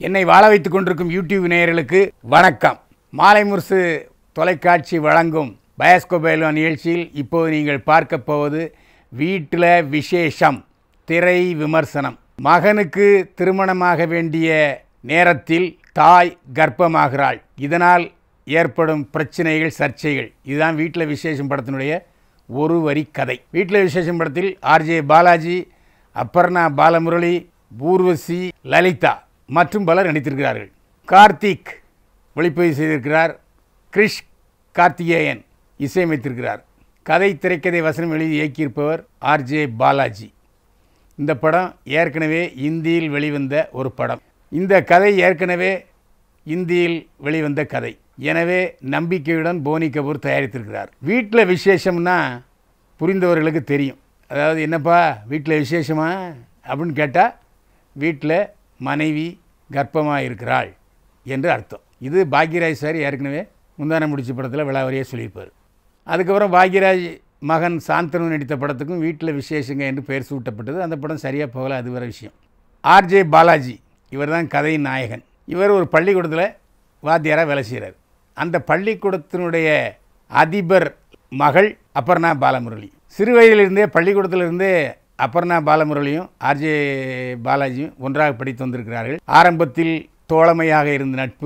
என்னை வாழ வைத்துக் கொண்டிருக்கும் யூடியூப் நேயர்களுக்கு வணக்கம் மாலை முரசு தொலைக்காட்சி வழங்கும் பயாஸ்கோபேலோ நிகழ்ச்சியில் இப்போது நீங்கள் பார்க்க போவது வீட்டில் விசேஷம் திரை விமர்சனம் மகனுக்கு திருமணமாக வேண்டிய நேரத்தில் தாய் கர்ப்பமாகிறாள் இதனால் ஏற்படும் பிரச்சனைகள் சர்ச்சைகள் இதுதான் வீட்டில் விசேஷம் படத்தினுடைய ஒரு வரி கதை வீட்டில் விசேஷம் படத்தில் ஆர்ஜே பாலாஜி அப்பர்ணா பாலமுரளி ஊர்வசி லலிதா மற்றும் பலர் நடித்திருக்கிறார்கள் கார்த்திக் ஒளிப்பதிவு செய்திருக்கிறார் கிரிஷ் கார்த்திகேயன் இசையமைத்திருக்கிறார் கதை திரைக்கதை வசனம் எழுதி இயக்கியிருப்பவர் ஆர்ஜே பாலாஜி இந்த படம் ஏற்கனவே இந்தியில் வெளிவந்த ஒரு படம் இந்த கதை ஏற்கனவே இந்தியில் வெளிவந்த கதை எனவே நம்பிக்கையுடன் போனி கபூர் தயாரித்திருக்கிறார் வீட்டில் விசேஷம்னா புரிந்தவர்களுக்கு தெரியும் அதாவது என்னப்பா வீட்டில் விசேஷமா அப்படின்னு கேட்டால் வீட்டில் மனைவி கர்ப்பமாக இருக்கிறாள் என்று அர்த்தம் இது பாக்யராஜ் சார் ஏற்கனவே முந்தான முடிச்ச படத்தில் விளாவரியாக சொல்லியிருப்பார் அதுக்கப்புறம் பாக்யராஜ் மகன் சாந்தனு நடித்த படத்துக்கும் வீட்டில் விசேஷங்க என்று பெயர் சூட்டப்பட்டது அந்த படம் சரியாக போகல அது வேறு விஷயம் ஆர்ஜே பாலாஜி இவர் தான் கதையின் நாயகன் இவர் ஒரு பள்ளிக்கூடத்தில் வாத்தியாராக வேலை செய்கிறார் அந்த பள்ளிக்கூடத்தினுடைய அதிபர் மகள் அபர்ணா பாலமுரளி சிறு வயதிலிருந்தே பள்ளிக்கூடத்திலிருந்தே அபர்ணா பாலமுரளியும் ஆர்ஜே பாலாஜியும் ஒன்றாக படித்து வந்திருக்கிறார்கள் ஆரம்பத்தில் தோழமையாக இருந்த நட்பு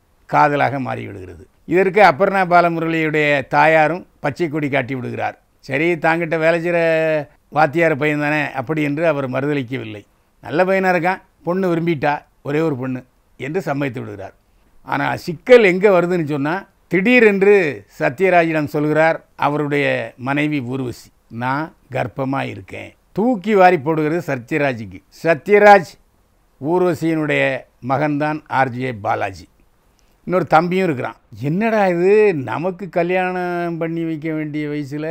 காதலாக மாறிவிடுகிறது இதற்கு அபர்ணா பாலமுரளியுடைய தாயாரும் பச்சை கொடி காட்டி விடுகிறார் சரி தாங்கிட்ட வேலை செய்கிற வாத்தியார் பையன் தானே அப்படி என்று அவர் மறுதளிக்கவில்லை நல்ல பையனாக இருக்கான் பொண்ணு விரும்பிட்டா ஒரே ஒரு பொண்ணு என்று சம்மதித்து விடுகிறார் ஆனால் சிக்கல் எங்கே வருதுன்னு சொன்னால் திடீரென்று சத்யராஜிடம் சொல்கிறார் அவருடைய மனைவி ஊர்வசி நான் கர்ப்பமாக இருக்கேன் தூக்கி வாரி போடுகிறது சத்யராஜுக்கு சத்யராஜ் ஊர்வசியினுடைய மகன்தான் ஆர்ஜே பாலாஜி இன்னொரு தம்பியும் இருக்கிறான் என்னடா இது நமக்கு கல்யாணம் பண்ணி வைக்க வேண்டிய வயசில்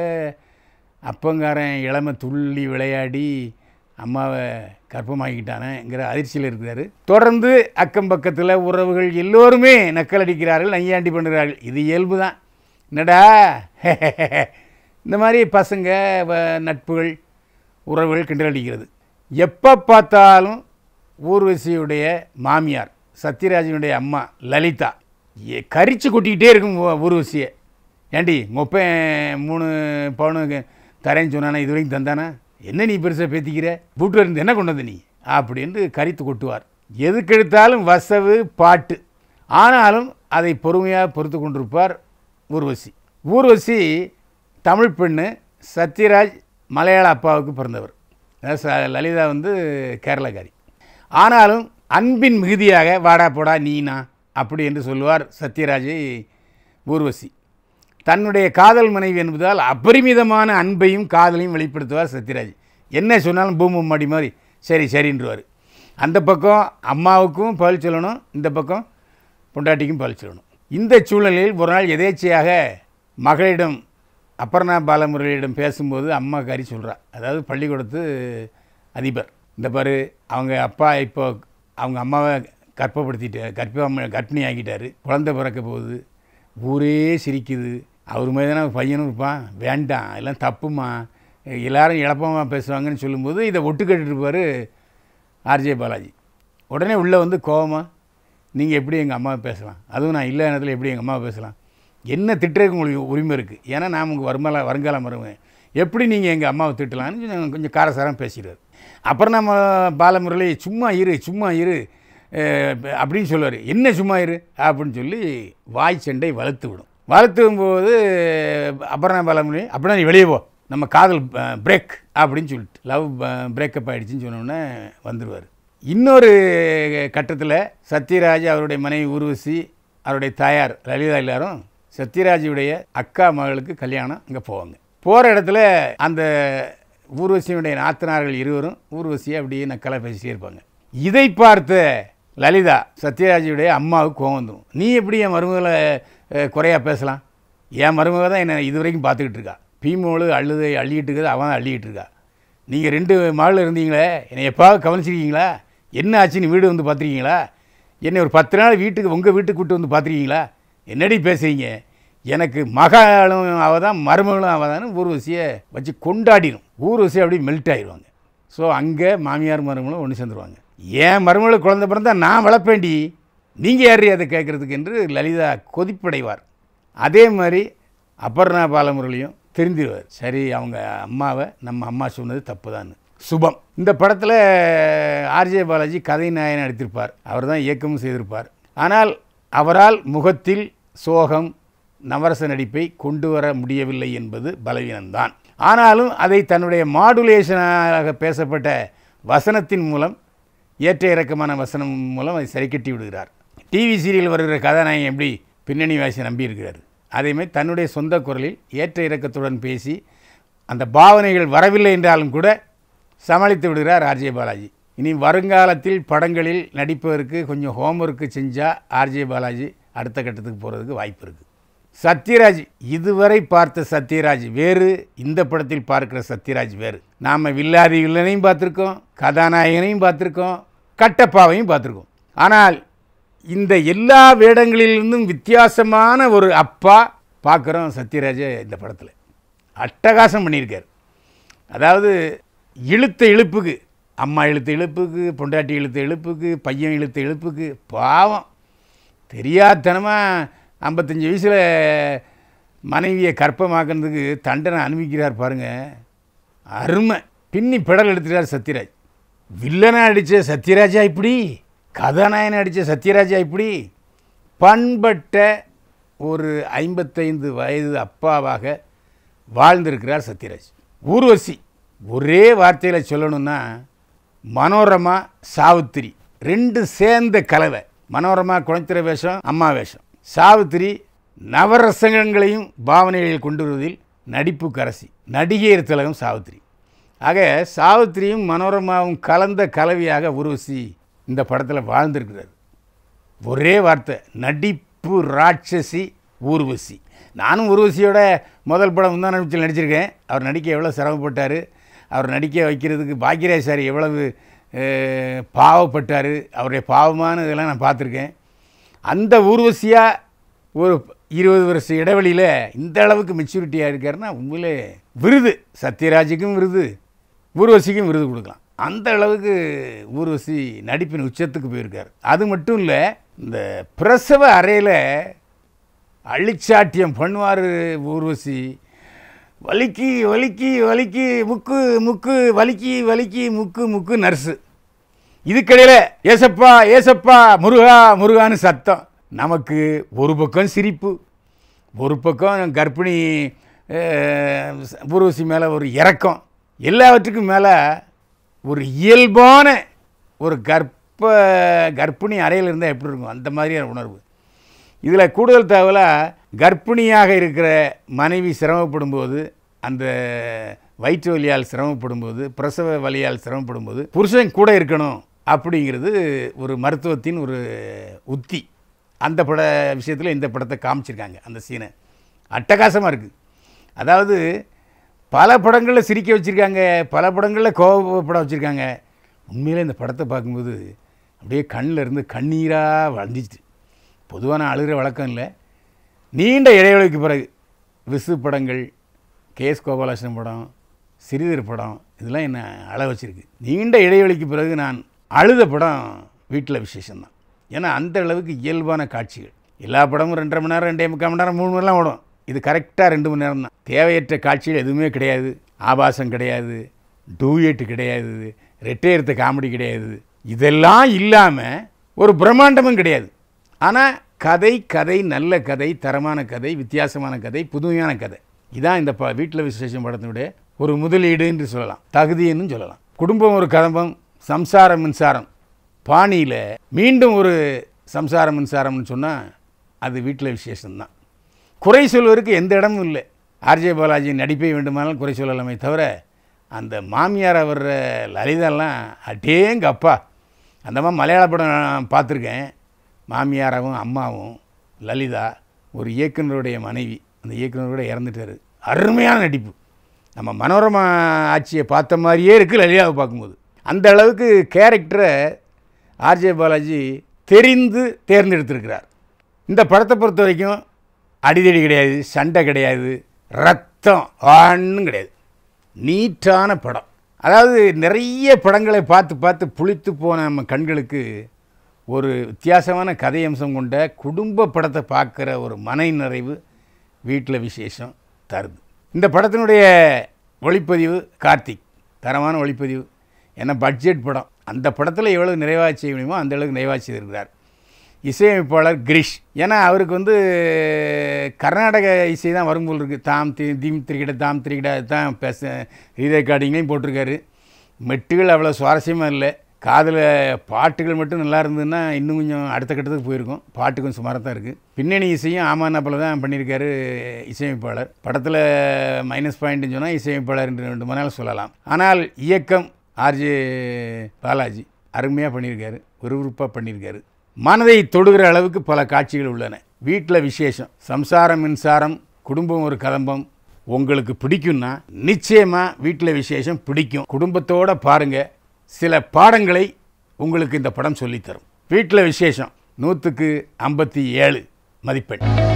அப்பங்காரன் இளமை துள்ளி விளையாடி அம்மாவை கர்ப்பமாக்கிட்டானேங்கிற அதிர்ச்சியில் இருக்கிறாரு தொடர்ந்து அக்கம் பக்கத்தில் உறவுகள் எல்லோருமே நக்கல் அடிக்கிறார்கள் நையாண்டி பண்ணுறார்கள் இது இயல்பு தான் என்னடா இந்த மாதிரி பசங்க வ- நட்புகள் உறவுகள் கிண்டல் அடிக்கிறது எப்போ பார்த்தாலும் ஊர்வசியுடைய மாமியார் சத்யராஜனுடைய அம்மா லலிதா ஏ கரிச்சு கொட்டிக்கிட்டே இருக்கும் ஊ- ஊர்வசியை ஏண்டி மொப்பன் மூணு பவுனு தரேன்னு சொன்னானே இது வரைக்கும் தந்தானா என்ன நீ பெருசாக பேத்திக்கிற வீட்டில் இருந்து என்ன கொண்டு வந்த நீ அப்படின்னு கரித்து கொட்டுவார் எதுக்கெடுத்தாலும் வசவு பாட்டு ஆனாலும் அதை பொறுமையாக பொறுத்து கொண்டிருப்பார் ஊர்வசி ஊர்வசி தமிழ் பெண்ணு சத்யராஜ் மலையாள அப்பாவுக்கு பிறந்தவர் அதாவது ச- லலிதா வந்து கேரளக்காரி ஆனாலும் அன்பின் மிகுதியாக வாடா போடா நீனா அப்படி என்று சொல்லுவார் சத்யராஜை ஊர்வசி தன்னுடைய காதல் மனைவி என்பதால் அபரிமிதமான அன்பையும் காதலையும் வெளிப்படுத்துவார் சத்யராஜ் என்ன சொன்னாலும் பூமி மாடி மாதிரி சரி சரின்றவார் அந்த பக்கம் அம்மாவுக்கும் பதில் சொல்லணும் இந்த பக்கம் பொண்டாட்டிக்கும் பதில் சொல்லணும் இந்த சூழ்நிலையில் ஒரு நாள் எதேச்சையாக மகளிடம் அப்பர்ணா பாலமுரளியிடம் பேசும்போது அம்மா காரி சொல்கிறா அதாவது பள்ளிக்கூடத்து அதிபர் இந்த பாரு அவங்க அப்பா இப்போ அவங்க அம்மாவை கர்ப்பப்படுத்திட்டு கர்ப்ப கர்ப்பிணி ஆக்கிட்டாரு குழந்தை பிறக்க போகுது ஊரே சிரிக்குது அவர் மாதிரி தானே பையனும் இருப்பான் வேண்டாம் எல்லாம் தப்புமா எல்லாரும் இழப்பமாக பேசுவாங்கன்னு சொல்லும்போது இதை ஒட்டு இருப்பார் ஆர்ஜே பாலாஜி உடனே உள்ளே வந்து கோவமா நீங்கள் எப்படி எங்கள் அம்மாவை பேசலாம் அதுவும் நான் இல்லாத நேரத்தில் எப்படி எங்கள் அம்மாவை பேசலாம் என்ன திட்டுறதுக்கு உங்களுக்கு உரிமை இருக்குது ஏன்னா நான் உங்களுக்கு வருமால வருங்காலம் வருவேன் எப்படி நீங்கள் எங்கள் அம்மாவை திட்டலாம்னு கொஞ்சம் கொஞ்சம் காரசாரம் பேசிடுறாரு அப்புறம் நம்ம பாலமுரளி சும்மா இரு சும்மா இரு அஹ், அப்படின்னு சொல்லுவார் என்ன சும்மா இரு அப்படின்னு சொல்லி வாய் சண்டை வளர்த்து விடும் வளர்த்து விடும்போது அப்புறம் பாலமுரளி அப்படின்னா நீ வெளியே போ நம்ம காதல் பிரேக் அப்படின்னு சொல்லிட்டு லவ் பிரேக்கப் ஆகிடுச்சின்னு சொன்னோடனே வந்துடுவார் இன்னொரு கட்டத்தில் சத்யராஜ் அவருடைய மனைவி ஊர்வசி அவருடைய தாயார் லலிதா எல்லாரும் சத்யராஜுடைய அக்கா மகளுக்கு கல்யாணம் அங்கே போவாங்க போகிற இடத்துல அந்த ஊர்வசியினுடைய நாத்தனார்கள் இருவரும் ஊர்வசியை அப்படியே நக்கலாக பேசிட்டே இருப்பாங்க இதை பார்த்த லலிதா சத்யராஜுடைய அம்மாவுக்கு கோவம் வந்துடும் நீ எப்படி என் மருமகளை அஹ், குறையா பேசலாம் என் மருமக தான் என்னை இது வரைக்கும் பார்த்துக்கிட்டு இருக்கா பீமோளு அழுது அள்ளிக்கிட்டு இருக்குது அவன் தான் அள்ளிக்கிட்டு இருக்கா நீங்கள் ரெண்டு மகள் இருந்தீங்களே என்னை எப்பாவது கவனிச்சிருக்கீங்களா என்ன ஆச்சுன்னு வீடு வந்து பார்த்துருக்கீங்களா என்னை ஒரு பத்து நாள் வீட்டுக்கு உங்கள் வீட்டுக்கு கூட்டு வந்து பார்த்துருக்கீங்களா என்னடி பேசுறீங்க எனக்கு மகளும் அவள் தான் மருமகளும் அவள் தான் ஊர்வசியை வச்சு கொண்டாடிடும் ஊர்வசி அப்படியே மெல்ட் ஆயிடுவாங்க ஸோ அங்கே மாமியார் மருமகளும் ஒன்று சேர்ந்துருவாங்க ஏன் மருமகளுக்கு குழந்தை பிறந்தா நான் வளர்ப்பேண்டி நீங்கள் யார் அதை கேட்குறதுக்கு என்று லலிதா கொதிப்படைவார் அதே மாதிரி அபர்ணா பாலமுரளியும் தெரிஞ்சிருவார் சரி அவங்க அம்மாவை நம்ம அம்மா சொன்னது தப்பு தான் சுபம் இந்த படத்தில் ஆர்ஜே பாலாஜி கதை நாயகன் நடித்திருப்பார் அவர் தான் இயக்கமும் செய்திருப்பார் ஆனால் அவரால் முகத்தில் சோகம் நவரச நடிப்பை கொண்டு வர முடியவில்லை என்பது பலவீனம்தான் ஆனாலும் அதை தன்னுடைய மாடுலேஷனாக பேசப்பட்ட வசனத்தின் மூலம் ஏற்ற இறக்கமான வசனம் மூலம் அதை சரி கட்டி விடுகிறார் டிவி சீரியல் வருகிற கதாநாயகன் எப்படி பின்னணி வாசி நம்பியிருக்கிறார் அதேமாதிரி தன்னுடைய சொந்த குரலில் ஏற்ற இறக்கத்துடன் பேசி அந்த பாவனைகள் வரவில்லை என்றாலும் கூட சமாளித்து விடுகிறார் ஆர்ஜே பாலாஜி இனி வருங்காலத்தில் படங்களில் நடிப்பதற்கு கொஞ்சம் ஹோம்ஒர்க்கு செஞ்சால் ஆர்ஜே பாலாஜி அடுத்த கட்டத்துக்கு போகிறதுக்கு வாய்ப்பு இருக்குது சத்யராஜ் இதுவரை பார்த்த சத்யராஜ் வேறு இந்த படத்தில் பார்க்கிற சத்யராஜ் வேறு நாம் வில்லாதி வில்லனையும் பார்த்துருக்கோம் கதாநாயகனையும் பார்த்துருக்கோம் கட்டப்பாவையும் பார்த்துருக்கோம் ஆனால் இந்த எல்லா வேடங்களிலிருந்தும் வித்தியாசமான ஒரு அப்பா பார்க்குறோம் சத்யராஜை இந்த படத்தில் அட்டகாசம் பண்ணியிருக்கார் அதாவது இழுத்த இழுப்புக்கு அம்மா இழுத்த இழுப்புக்கு பொண்டாட்டி இழுத்த இழுப்புக்கு பையன் இழுத்த இழுப்புக்கு பாவம் தெரியாதனமாக ஐம்பத்தஞ்சு வயசில் மனைவியை கற்பமாக்குறதுக்கு தண்டனை அனுபவிக்கிறார் பாருங்கள் அருமை பின்னி பெடல் எடுத்துட்டார் சத்யராஜ் வில்லனை அடித்த சத்யராஜா இப்படி கதாநாயகனை அடித்த சத்யராஜா இப்படி பண்பட்ட ஒரு ஐம்பத்தைந்து வயது அப்பாவாக வாழ்ந்திருக்கிறார் சத்யராஜ் ஊர்வசி ஒரே வார்த்தையில் சொல்லணும்னா மனோரமா சாவித்திரி ரெண்டு சேர்ந்த கலவை மனோரமா குழந்தை வேஷம் அம்மா வேஷம் சாவித்திரி நவரசங்கங்களையும் பாவனைகளில் கொண்டு வருவதில் நடிப்பு கரசி நடிகையர் திலகம் சாவித்திரி ஆக சாவித்திரியும் மனோரமாவும் கலந்த கலவையாக உருவசி இந்த படத்தில் வாழ்ந்திருக்கிறார் ஒரே வார்த்தை நடிப்பு ராட்சசி ஊர்வசி நானும் ஊர்வசியோட முதல் படம் முந்தா நடிச்சில் நடிச்சிருக்கேன் அவர் நடிக்க எவ்வளோ சிரமப்பட்டார் அவர் நடிக்க வைக்கிறதுக்கு பாக்யராஜ் சார் எவ்வளவு அஹ், பாவப்பட்டார் அவருடைய பாவமான இதெல்லாம் நான் பார்த்துருக்கேன் அந்த ஊர்வசியாக ஒரு இருபது வருஷ இடைவெளியில் இந்த அளவுக்கு மெச்சூரிட்டியாக இருக்காருன்னா உண்மையிலே விருது சத்யராஜுக்கும் விருது ஊர்வசிக்கும் விருது கொடுக்கலாம் அந்த அளவுக்கு ஊர்வசி நடிப்பின் உச்சத்துக்கு போயிருக்கார் அது மட்டும் இல்லை இந்த பிரசவ அறையில் அழிச்சாட்டியம் பண்ணுவார் ஊர்வசி வலிக்கி வலிக்கி வலிக்கி முக்கு முக்கு வலிக்கி வலிக்கி முக்கு முக்கு நர்ஸு இதுக்கிடையில் ஏசப்பா ஏசப்பா முருகா முருகான்னு சத்தம் நமக்கு ஒரு பக்கம் சிரிப்பு ஒரு பக்கம் கர்ப்பிணி அஹ், ஊர்வசி மேலே ஒரு இரக்கம் எல்லாவற்றுக்கும் மேலே ஒரு இயல்பான ஒரு கர்ப்ப கர்ப்பிணி அறையில் இருந்தால் எப்படி இருக்கும் அந்த மாதிரியான உணர்வு இதில் கூடுதல் தகவலாக கர்ப்பிணியாக இருக்கிற மனைவி சிரமப்படும் போது அந்த வயிற்று வலியால் சிரமப்படும் போது பிரசவ வலியால் சிரமப்படும் போது புருஷன் கூட இருக்கணும் அப்படிங்கிறது ஒரு மருத்துவத்தின் ஒரு உத்தி அந்த பட விஷயத்தில் இந்த படத்தை காமிச்சிருக்காங்க அந்த சீனை அட்டகாசமாக இருக்குது அதாவது பல படங்களில் சிரிக்க வச்சுருக்காங்க பல படங்களில் கோபப்பட வச்சுருக்காங்க உண்மையிலே இந்த படத்தை பார்க்கும்போது அப்படியே கண்ணில் இருந்து கண்ணீராக வளைஞ்சிச்சு பொதுவாக நான் அழுகிற வழக்கம் இல்லை நீண்ட இடைவெளிக்கு பிறகு விசு படங்கள் கேஎஸ் கோபாலகிருஷ்ணன் படம் சிறிதர் படம் இதெல்லாம் என்ன அழ வச்சிருக்கு நீண்ட இடைவெளிக்கு பிறகு நான் அழுத படம் வீட்டில் விசேஷம்தான் ஏன்னா அந்த அளவுக்கு இயல்பான காட்சிகள் எல்லா படமும் ரெண்டரை மணி நேரம் ரெண்டே முக்கால் மணி நேரம் மூணு மணி நேரம் ஓடும் இது கரெக்டாக ரெண்டு மணி நேரம் தான் தேவையற்ற காட்சிகள் எதுவுமே கிடையாது ஆபாசம் கிடையாது டூயட் கிடையாது ரெட்டையர்த்த காமெடி கிடையாது இதெல்லாம் இல்லாமல் ஒரு பிரம்மாண்டமும் கிடையாது ஆனால் கதை கதை நல்ல கதை தரமான கதை வித்தியாசமான கதை புதுமையான கதை இதான் இந்த ப வீட்டில் விசேஷம் படத்தினுடைய ஒரு முதலீடு என்று சொல்லலாம் தகுதின்னு சொல்லலாம் குடும்பம் ஒரு கதம்பம் சம்சாரம் மின்சாரம் பாணியில் மீண்டும் ஒரு சம்சாரம் மின்சாரம்னு சொன்னால் அது வீட்டில் விசேஷம்தான் குறை சொல்வதற்கு எந்த இடமும் இல்லை ஆர்ஜே பாலாஜி நடிப்பை வேண்டுமானாலும் குறை சொல்லலாமே தவிர அந்த மாமியார் வர்ற லலிதாலாம் அட்டேங்க அப்பா அந்த மாதிரி மலையாள படம் நான் பார்த்துருக்கேன் மாமியாராவும் அம்மாவும் லலிதா ஒரு இயக்குனருடைய மனைவி அந்த இயக்குனரோட இறந்துட்டார் அருமையான நடிப்பு நம்ம மனோரமா ஆட்சியை பார்த்த மாதிரியே இருக்குது லலிதாவை பார்க்கும்போது அந்த அளவுக்கு கேரக்டரை ஆர்ஜே பாலாஜி தெரிந்து தேர்ந்தெடுத்திருக்கிறார் இந்த படத்தை பொறுத்த வரைக்கும் அடிதடி கிடையாது சண்டை கிடையாது ரத்தம் ஒன்றும் கிடையாது நீட்டான படம் அதாவது நிறைய படங்களை பார்த்து பார்த்து புளித்து போன நம்ம கண்களுக்கு ஒரு வித்தியாசமான கதை அம்சம் கொண்ட குடும்ப படத்தை பார்க்குற ஒரு மனை நிறைவு வீட்டில் விசேஷம் தருது இந்த படத்தினுடைய ஒளிப்பதிவு கார்த்திக் தரமான ஒளிப்பதிவு ஏன்னா பட்ஜெட் படம் அந்த படத்தில் எவ்வளவு நிறைவாக செய்ய முடியுமோ அந்த அளவுக்கு நிறைவாக செய்திருக்கிறார் இசையமைப்பாளர் கிரிஷ் ஏன்னா அவருக்கு வந்து கர்நாடக இசை தான் வரும் போல் இருக்குது தாம் தி தீம் திரிகிட தாம் திரிகிட தான் பேச ரீரெக்கார்டிங்லேயும் போட்டிருக்காரு மெட்டுகள் அவ்வளோ சுவாரஸ்யமாக இல்லை காதில் பாட்டுகள் மட்டும் நல்லா இருந்ததுன்னா இன்னும் கொஞ்சம் அடுத்த கட்டத்துக்கு போயிருக்கும் பாட்டு கொஞ்சம் சுமாராக தான் இருக்குது பின்னணி இசையும் ஆமாண்ணா போல தான் பண்ணியிருக்காரு இசையமைப்பாளர் படத்தில் மைனஸ் பாயிண்ட்னு சொன்னால் இசையமைப்பாளர் என்று ரெண்டு மணி நேரம் சொல்லலாம் ஆனால் இயக்கம் ஆர்ஜே பாலாஜி அருமையாக பண்ணியிருக்காரு விறுவிறுப்பாக பண்ணியிருக்காரு மனதை தொடுகிற அளவுக்கு பல காட்சிகள் உள்ளன வீட்டில் விசேஷம் சம்சாரம் மின்சாரம் குடும்பம் ஒரு கதம்பம் உங்களுக்கு பிடிக்கும்னா நிச்சயமாக வீட்டில் விசேஷம் பிடிக்கும் குடும்பத்தோடு பாருங்கள் சில பாடங்களை உங்களுக்கு இந்த படம் சொல்லித்தரும் வீட்டில் விசேஷம் நூற்றுக்கு ஐம்பத்தி ஏழு மதிப்பெண்